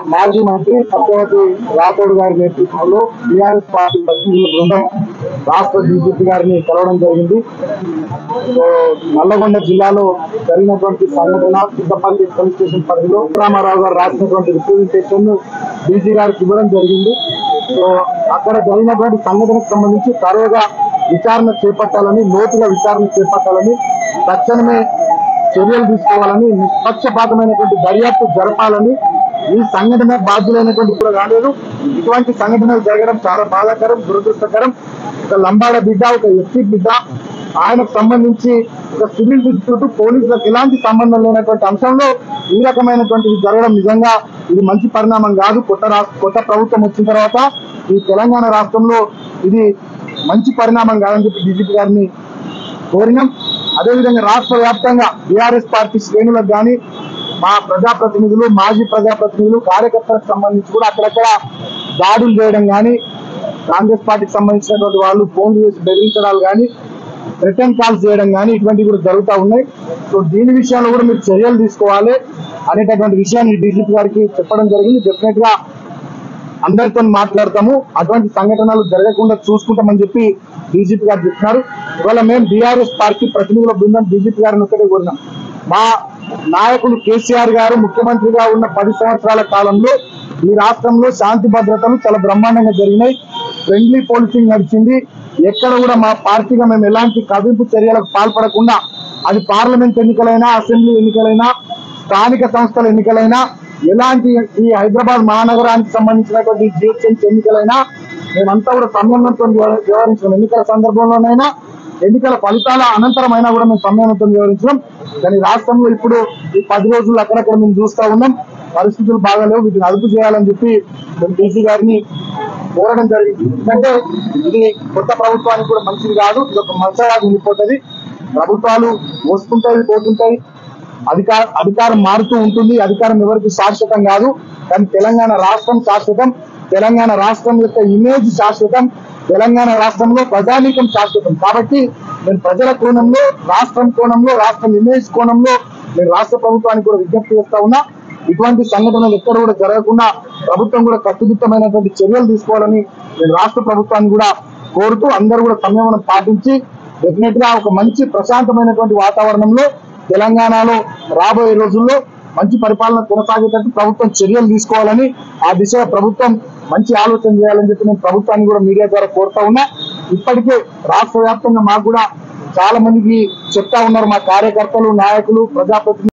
మాజీ మంత్రి సత్యవతి రాథోడ్ గారి నేతృత్వంలో టీఆర్ఎస్ పార్టీ ప్రతినిధుల బృందం రాష్ట్ర డీజీపీ గారిని కలవడం జరిగింది సో నల్లగొండ జిల్లాలో జరిగినటువంటి సంఘటన సిద్ధపల్లి పోలీస్ స్టేషన్ పరిధిలో రామారావు గారు రాసినటువంటి రిప్రజెంటేషన్ ను డీజీ గారికి ఇవ్వడం జరిగింది సో అక్కడ జరిగినటువంటి సంఘటనకు సంబంధించి తరువుగా విచారణ చేపట్టాలని లోతుగా విచారణ చేపట్టాలని తక్షణమే చర్యలు తీసుకోవాలని నిష్పక్షపాతమైనటువంటి దర్యాప్తు జరపాలని ఈ సంఘటన బాధ్యులైనటువంటి కూడా కాలేదు ఇటువంటి సంఘటనలు జరగడం చాలా బాధాకరం దురదృష్టకరం ఒక లంబాడ బిడ్డ ఒక ఎస్సీ బిడ్డ ఆయనకు సంబంధించి ఒక సివిల్ డిస్ప్యూట్ పోలీసులకు ఎలాంటి సంబంధం లేనటువంటి అంశంలో ఈ రకమైనటువంటిది జరగడం నిజంగా ఇది మంచి పరిణామం కాదు కొత్త రాష్ట్ర కొత్త ప్రభుత్వం వచ్చిన తర్వాత ఈ తెలంగాణ రాష్ట్రంలో ఇది మంచి పరిణామం కాదని చెప్పి డీజీపీ గారిని కోరినాం అదేవిధంగా రాష్ట్ర వ్యాప్తంగా బీఆర్ఎస్ పార్టీ శ్రేణులకు కానీ మా ప్రజాప్రతినిధులు మాజీ ప్రజాప్రతినిధులు కార్యకర్తలకు సంబంధించి కూడా అక్కడక్కడ దాడులు చేయడం కానీ కాంగ్రెస్ పార్టీకి సంబంధించినటువంటి వాళ్ళు ఫోన్లు చేసి బెదిరించడాలు కానీ రిటర్న్ కాల్స్ చేయడం కానీ ఇటువంటివి కూడా జరుగుతూ ఉన్నాయి సో దీని విషయంలో కూడా మీరు చర్యలు తీసుకోవాలి అనేటటువంటి విషయాన్ని డీజీపీ గారికి చెప్పడం జరిగింది డెఫినెట్ గా అందరితో మాట్లాడతాము అటువంటి సంఘటనలు జరగకుండా చూసుకుంటామని చెప్పి డీజీపీ గారు చెప్తున్నారు ఇవాళ మేము బీఆర్ఎస్ పార్టీ ప్రతినిధుల బృందం డీజీపీ గారిని ఒక్కటే కోరినాం మా నాయకులు కేసీఆర్ గారు ముఖ్యమంత్రిగా ఉన్న పది సంవత్సరాల కాలంలో ఈ రాష్ట్రంలో శాంతి భద్రతలు చాలా బ్రహ్మాండంగా జరిగినాయి ఫ్రెండ్లీ పోలీసింగ్ నడిచింది ఎక్కడ కూడా మా పార్టీగా మేము ఎలాంటి కవింపు చర్యలకు పాల్పడకుండా అది పార్లమెంట్ ఎన్నికలైనా అసెంబ్లీ ఎన్నికలైనా స్థానిక సంస్థల ఎన్నికలైనా ఎలాంటి ఈ హైదరాబాద్ మహానగరానికి సంబంధించినటువంటి జిహెచ్ఎంసీ ఎన్నికలైనా మేమంతా కూడా సంయమనంతో వ్యవ- వ్యవహరించడం ఎన్నికల సందర్భంలోనైనా ఎన్నికల ఫలితాల అనంతరం అయినా కూడా మేము సంయమనంతో వ్యవహరించడం కానీ రాష్ట్రంలో ఇప్పుడు ఈ పది రోజులు అక్కడక్కడ మేము చూస్తా ఉన్నాం పరిస్థితులు బాగాలేవు వీటిని అదుపు చేయాలని చెప్పి మేము డీసీ గారిని కోరడం జరిగింది ఎందుకంటే ఇది కొత్త ప్రభుత్వానికి కూడా మంచిది కాదు ఇది ఒక మంచలాగా ఉండిపోతుంది ప్రభుత్వాలు వస్తుంటాయి పోతుంటాయి అధికార అధికారం మారుతూ ఉంటుంది అధికారం ఎవరికి శాశ్వతం కాదు కానీ తెలంగాణ రాష్ట్రం శాశ్వతం తెలంగాణ రాష్ట్రం యొక్క ఇమేజ్ శాశ్వతం తెలంగాణ రాష్ట్రంలో ప్రజానీకం శాశ్వతం కాబట్టి నేను ప్రజల కోణంలో రాష్ట్రం కోణంలో రాష్ట్రం ఇమేజ్ కోణంలో నేను రాష్ట్ర ప్రభుత్వానికి కూడా విజ్ఞప్తి చేస్తా ఉన్నా ఇటువంటి సంఘటనలు ఎక్కడ కూడా జరగకుండా ప్రభుత్వం కూడా కట్టుదిట్టమైనటువంటి చర్యలు తీసుకోవాలని నేను రాష్ట్ర ప్రభుత్వాన్ని కూడా కోరుతూ అందరూ కూడా సంయమనం పాటించి డెఫినెట్ గా ఒక మంచి ప్రశాంతమైనటువంటి వాతావరణంలో తెలంగాణలో రాబోయే రోజుల్లో మంచి పరిపాలన కొనసాగేటట్టు ప్రభుత్వం చర్యలు తీసుకోవాలని ఆ దిశగా ప్రభుత్వం మంచి ఆలోచన చేయాలని చెప్పి నేను ప్రభుత్వాన్ని కూడా మీడియా ద్వారా కోరుతా ఉన్నా ఇప్పటికే రాష్ట్ర వ్యాప్తంగా మాకు కూడా చాలా మందికి చెప్తా ఉన్నారు మా కార్యకర్తలు నాయకులు ప్రజాప్రతినిధులు